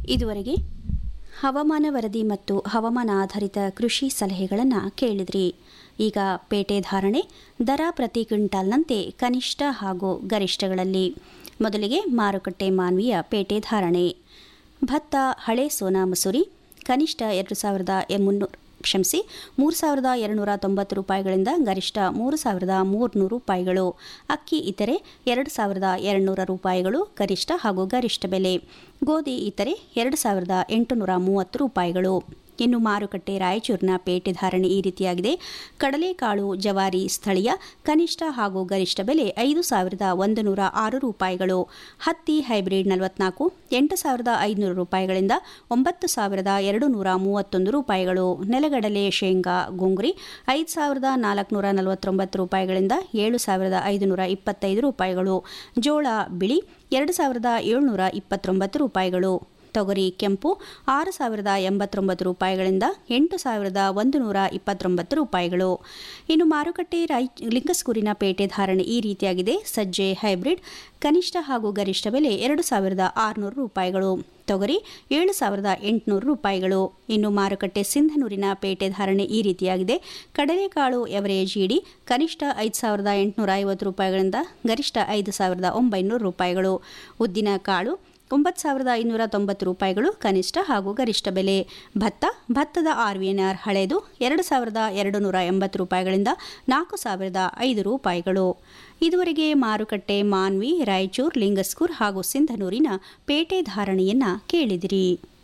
ಇದುವರೆಗೆ ಹವಾಮಾನ ವರದಿ ಮತ್ತು ಹವಾಮಾನ ಆಧಾರಿತ ಕೃಷಿ ಸಲಹೆಗಳನ್ನು ಕೇಳಿದ್ರಿ ಈಗ ಪೇಟೆ ಧಾರಣೆ ದರ ಪ್ರತಿ ಕ್ವಿಂಟಾಲ್ನಂತೆ ಕನಿಷ್ಠ ಹಾಗೂ ಗರಿಷ್ಠಗಳಲ್ಲಿ ಮೊದಲಿಗೆ ಮಾರುಕಟ್ಟೆ ಮಾನ್ವಿಯ ಪೇಟೆ ಧಾರಣೆ ಭತ್ತ ಹಳೆ ಸೋನಾ ಮಸೂರಿ ಕನಿಷ್ಠ ಎರಡು ಸಾವಿರದ ಮುನ್ನೂರು ಕ್ಷಮಿಸಿ ಮೂರು ಸಾವಿರದ ಎರಡುನೂರ ತೊಂಬತ್ತು ರೂಪಾಯಿಗಳಿಂದ ಗರಿಷ್ಠ ಮೂರು ಸಾವಿರದ ಮೂರುನೂರು ರೂಪಾಯಿಗಳು ಅಕ್ಕಿ ಇತರೆ ಎರಡು ಸಾವಿರದ ಎರಡುನೂರ ರೂಪಾಯಿಗಳು ಗರಿಷ್ಠ ಹಾಗೂ ಗರಿಷ್ಠ ಬೆಲೆ ಗೋಧಿ ಇತರೆ ಎರಡು ಸಾವಿರದ ಎಂಟುನೂರ ಮೂವತ್ತು ರೂಪಾಯಿಗಳು ಇನ್ನು ಮಾರುಕಟ್ಟೆ ರಾಯಚೂರಿನ ಪೇಟೆ ಧಾರಣೆ ಈ ರೀತಿಯಾಗಿದೆ ಕಡಲೆಕಾಳು ಜವಾರಿ ಸ್ಥಳೀಯ ಕನಿಷ್ಠ ಹಾಗೂ ಗರಿಷ್ಠ ಬೆಲೆ ಐದು ಸಾವಿರದ ಒಂದು ನೂರ ಆರು ರೂಪಾಯಿಗಳು ಹತ್ತಿ ಹೈಬ್ರಿಡ್ ನಲವತ್ನಾಲ್ಕು ಎಂಟು ಸಾವಿರದ ಐದುನೂರು ರೂಪಾಯಿಗಳಿಂದ ಒಂಬತ್ತು ಸಾವಿರದ ಎರಡು ನೂರ ಮೂವತ್ತೊಂದು ರೂಪಾಯಿಗಳು ನೆಲಗಡಲೆ ಶೇಂಗಾ ಗುಂಗುರಿ ಐದು ಸಾವಿರದ ನಾಲ್ಕುನೂರ ನಲವತ್ತೊಂಬತ್ತು ರೂಪಾಯಿಗಳಿಂದ ಏಳು ಸಾವಿರದ ಐದುನೂರ ಇಪ್ಪತ್ತೈದು ರೂಪಾಯಿಗಳು ಜೋಳ ಬಿಳಿ ಎರಡು ಸಾವಿರದ ಏಳುನೂರ ಇಪ್ಪತ್ತೊಂಬತ್ತು ರೂಪಾಯಿಗಳು ತೊಗರಿ ಕೆಂಪು ಆರು ಸಾವಿರದ ಎಂಬತ್ತೊಂಬತ್ತು ರೂಪಾಯಿಗಳಿಂದ ಎಂಟು ಸಾವಿರದ ಒಂದು ನೂರ ಇಪ್ಪತ್ತೊಂಬತ್ತು ರೂಪಾಯಿಗಳು ಇನ್ನು ಮಾರುಕಟ್ಟೆ ರೈ ಲಿಂಗಸ್ಕೂರಿನ ಪೇಟೆ ಧಾರಣೆ ಈ ರೀತಿಯಾಗಿದೆ ಸಜ್ಜೆ ಹೈಬ್ರಿಡ್ ಕನಿಷ್ಠ ಹಾಗೂ ಗರಿಷ್ಠ ಬೆಲೆ ಎರಡು ಸಾವಿರದ ಆರುನೂರು ರೂಪಾಯಿಗಳು ತೊಗರಿ ಏಳು ಸಾವಿರದ ಎಂಟುನೂರು ರೂಪಾಯಿಗಳು ಇನ್ನು ಮಾರುಕಟ್ಟೆ ಸಿಂಧನೂರಿನ ಪೇಟೆ ಧಾರಣೆ ಈ ರೀತಿಯಾಗಿದೆ ಕಡಲೆಕಾಳು ಎವರೇಜ್ ಇಡಿ ಕನಿಷ್ಠ ಐದು ಸಾವಿರದ ಎಂಟುನೂರ ಐವತ್ತು ರೂಪಾಯಿಗಳಿಂದ ಗರಿಷ್ಠ ಐದು ಸಾವಿರದ ಒಂಬೈನೂರು ರೂಪಾಯಿಗಳು ಉದ್ದಿನ ಕಾಳು ಒಂಬತ್ತು ಸಾವಿರದ ಐನೂರ ತೊಂಬತ್ತು ರೂಪಾಯಿಗಳು ಕನಿಷ್ಠ ಹಾಗೂ ಗರಿಷ್ಠ ಬೆಲೆ ಭತ್ತ ಭತ್ತದ ಆರ್ ವಿ ಎನ್ ಆರ್ ಹಳೆಯದು ಎರಡು ಸಾವಿರದ ಎರಡು ನೂರ ಎಂಬತ್ತು ರೂಪಾಯಿಗಳಿಂದ ನಾಲ್ಕು ಸಾವಿರದ ಐದು ರೂಪಾಯಿಗಳು ಇದುವರೆಗೆ ಮಾರುಕಟ್ಟೆ ಮಾನ್ವಿ ರಾಯಚೂರು ಲಿಂಗಸ್ಕೂರ್ ಹಾಗೂ ಸಿಂಧನೂರಿನ ಪೇಟೆ ಧಾರಣೆಯನ್ನ ಕೇಳಿದಿರಿ